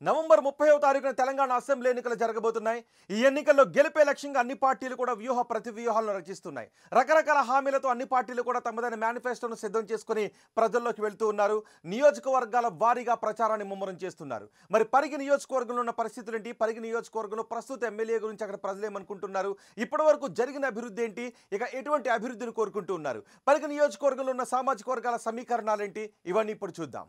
November ముప్పైవ తారీఖున Telangana assembly ఎన్నికలు జరగబోతున్నాయి ఈ ఎన్నికల్లో గెలిపే లక్ష్యంగా అన్ని పార్టీలు కూడా వ్యూహ ప్రతి వ్యూహాలను రచిస్తున్నాయి రకరకాల హామీలతో అన్ని పార్టీలు కూడా తమదైన మేనిఫెస్టోను సిద్ధం చేసుకుని ప్రజల్లోకి వెళ్తూ ఉన్నారు నియోజకవర్గాల వారీగా ప్రచారాన్ని ముమ్మరం చేస్తున్నారు మరి పరిగి నియోజకవర్గంలో ఉన్న పరిస్థితులు ఏంటి పరిగి నియోజకవర్గంలో ప్రస్తుత ఎమ్మెల్యే గురించి అక్కడ ప్రజలు ఏమనుకుంటున్నారు ఇప్పటి వరకు జరిగిన అభివృద్ధి ఏంటి ఇక ఎటువంటి అభివృద్ధిని కోరుకుంటూ ఉన్నారు పరిగి నియోజకవర్గంలో ఉన్న సామాజిక వర్గాల సమీకరణాలేంటి ఇవన్నీ ఇప్పుడు చూద్దాం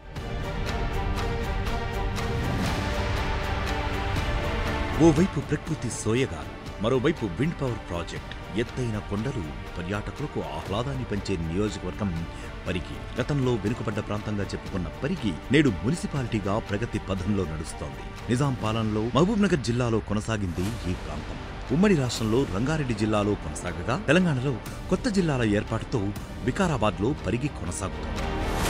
ఓవైపు ప్రకృతి సోయగాలు మరోవైపు విండ్ పవర్ ప్రాజెక్ట్ ఎత్తైన కొండలు పర్యాటకులకు ఆహ్లాదాన్ని పంచే నియోజకవర్గం పరిగి గతంలో వెనుకబడ్డ ప్రాంతంగా చెప్పుకున్న పరిగి నేడు మున్సిపాలిటీగా ప్రగతి పథంలో నడుస్తోంది నిజాం పాలనలో మహబూబ్ నగర్ జిల్లాలో కొనసాగింది ఈ ప్రాంతం ఉమ్మడి రాష్ట్రంలో రంగారెడ్డి జిల్లాలో కొనసాగగా తెలంగాణలో కొత్త జిల్లాల ఏర్పాటుతో వికారాబాద్లో పరిగి కొనసాగుతోంది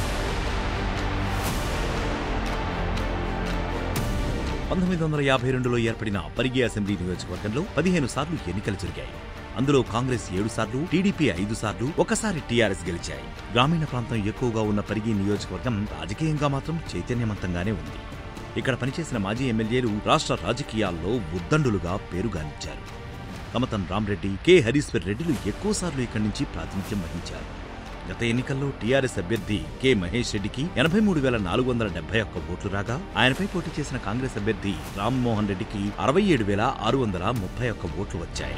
పంతొమ్మిది వందల యాభై రెండులో ఏర్పడిన పరిగి అసెంబ్లీ నియోజకవర్గంలో పదిహేను సార్లు ఎన్నికలు జరిగాయి అందులో కాంగ్రెస్ ఏడు సార్లు టీడీపీ ఐదు సార్లు ఒకసారి టీఆర్ఎస్ గెలిచాయి గ్రామీణ ప్రాంతం ఎక్కువగా ఉన్న పరిగి నియోజకవర్గం రాజకీయంగా మాత్రం చైతన్యవంతంగానే ఉంది ఇక్కడ పనిచేసిన మాజీ ఎమ్మెల్యేలు రాష్ట్ర రాజకీయాల్లో ఉద్దండులుగా పేరుగానిచ్చారు కమతం రామ్రెడ్డి కె హరీశ్వర్ రెడ్డిలు ఎక్కువసార్లు ఇక్కడి నుంచి ప్రాతినిధ్యం వహించారు గత ఎన్నికల్లో టీఆర్ఎస్ అభ్యర్థి కె మహేష్ రెడ్డికి ఎనభై మూడు వేల నాలుగు వందల డెబ్బై ఒక్క ఓట్లు రాగా ఆయనపై పోటీ చేసిన కాంగ్రెస్ అభ్యర్థి రామ్మోహన్ రెడ్డికి అరవై ఏడు వేల ఆరు వందల ముప్పై ఒక్క ఓట్లు వచ్చాయి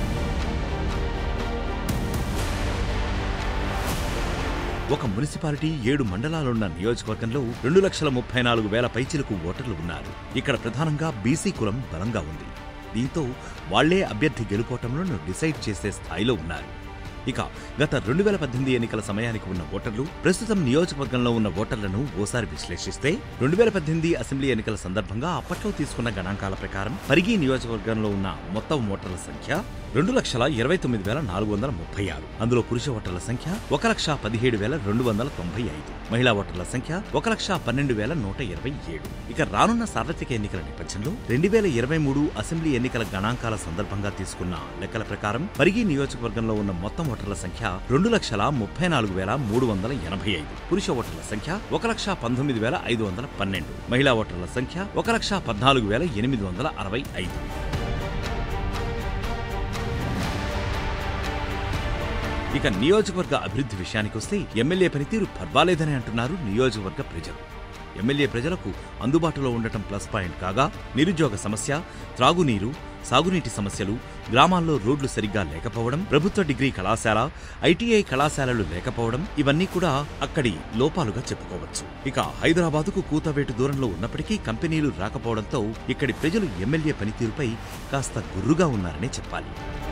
ఒక మున్సిపాలిటీ ఏడు మండలాలున్న నియోజకవర్గంలో రెండు లక్షల ముప్పై నాలుగు వేల పైచిలకు ఓటర్లు ఉన్నారు ఇక్కడ ప్రధానంగా బీసీ కులం బలంగా ఉంది దీంతో వాళ్లే అభ్యర్థి గెలుపోటంలో డిసైడ్ చేసే స్థాయిలో ఉన్నారు ఇక గత రెండు వేల పద్దెనిమిది ఎన్నికల సమయానికి ఉన్న ఓటర్లు ప్రస్తుతం నియోజకవర్గంలో ఉన్న ఓటర్లను ఓసారి విశ్లేషిస్తే రెండు వేల పద్దెనిమిది అసెంబ్లీ ఎన్నికల సందర్భంగా అప్పట్లో తీసుకున్న గణాంకాల ప్రకారం పరిగి నియోజకవర్గంలో ఉన్న మొత్తం ఓటర్ల సంఖ్య రెండు లక్షల ఇరవై తొమ్మిది వేల నాలుగు వందల ముప్పై ఆరు అందులో పురుష ఓటర్ల సంఖ్య ఒక లక్ష పదిహేడు వేల రెండు వందల తొంభై ఐదు మహిళా ఓటర్ల సంఖ్య ఒక లక్ష పన్నెండు వేల నూట ఇరవై ఏడు ఇక రానున్న సార్వత్రిక ఎన్నికల నేపథ్యంలో రెండు వేల ఇరవై మూడు అసెంబ్లీ ఎన్నికల గణాంకాల సందర్భంగా తీసుకున్న లెక్కల ప్రకారం పరిగి నియోజకవర్గంలో ఉన్న మొత్తం ఓటర్ల సంఖ్య రెండు లక్షల ముప్పై నాలుగు వేల మూడు వందల ఎనభై ఐదు పురుష ఓటర్ల సంఖ్య ఒక లక్ష పంతొమ్మిది వేల ఐదు వందల పన్నెండు మహిళా ఓటర్ల సంఖ్య ఒక లక్ష పద్నాలుగు వేల ఎనిమిది వందల అరవై ఐదు ఇక నియోజకవర్గ అభివృద్ధి విషయానికొస్తే ఎమ్మెల్యే పనితీరు పర్వాలేదని అంటున్నారు నియోజకవర్గ ప్రజలు ఎమ్మెల్యే ప్రజలకు అందుబాటులో ఉండటం ప్లస్ పాయింట్ కాగా నిరుద్యోగ సమస్య త్రాగునీరు సాగునీటి సమస్యలు గ్రామాల్లో రోడ్లు సరిగ్గా లేకపోవడం ప్రభుత్వ డిగ్రీ కళాశాల ఐటీఐ కళాశాలలు లేకపోవడం ఇవన్నీ కూడా అక్కడి లోపాలుగా చెప్పుకోవచ్చు ఇక హైదరాబాదుకు కూతవేటు దూరంలో ఉన్నప్పటికీ కంపెనీలు రాకపోవడంతో ఇక్కడి ప్రజలు ఎమ్మెల్యే పనితీరుపై కాస్త గుర్రుగా ఉన్నారనే చెప్పాలి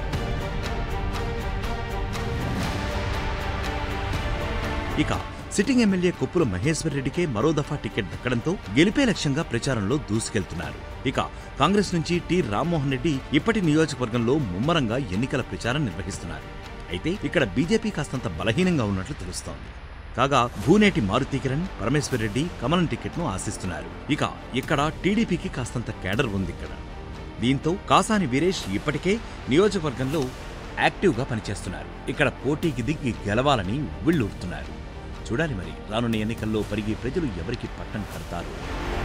ఇక సిట్టింగ్ ఎమ్మెల్యే కొప్పుల మహేశ్వర్ రెడ్డికే మరో దఫా టికెట్ దక్కడంతో గెలిపే లక్ష్యంగా ప్రచారంలో దూసుకెళ్తున్నారు ఇక కాంగ్రెస్ నుంచి టి రామ్మోహన్ రెడ్డి ఇప్పటి నియోజకవర్గంలో ముమ్మరంగా ఎన్నికల ప్రచారం నిర్వహిస్తున్నారు అయితే ఇక్కడ బీజేపీ కాస్తంత బలహీనంగా ఉన్నట్లు తెలుస్తోంది కాగా భూనేటి మారుతీకిరణ్ పరమేశ్వర్ రెడ్డి కమలం టికెట్ను ఆశిస్తున్నారు ఇక ఇక్కడ టీడీపీకి కాస్తంత కేడర్ ఉంది ఇక్కడ దీంతో కాసాని వీరేష్ ఇప్పటికే నియోజకవర్గంలో యాక్టివ్గా పనిచేస్తున్నారు ఇక్కడ పోటీకి దిగి గెలవాలని ఉవ్విళ్ళూరుతున్నారు చూడాలి మరి రానున్న ఎన్నికల్లో పరిగి ప్రజలు ఎవరికి పట్టం కడతారు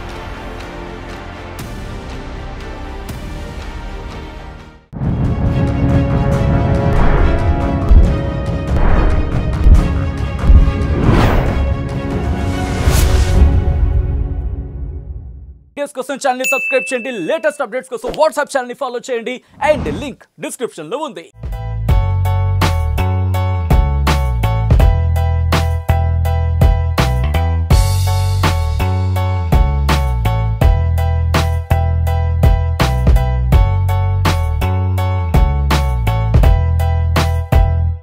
వీడియోస్ కోసం ఛానల్ ని సబ్స్క్రైబ్ చేయండి లేటెస్ట్ అప్డేట్స్ కోసం వాట్సాప్ ఛానల్ ని ఫాలో చేయండి అండ్ లింక్ డిస్క్రిప్షన్ లో ఉంది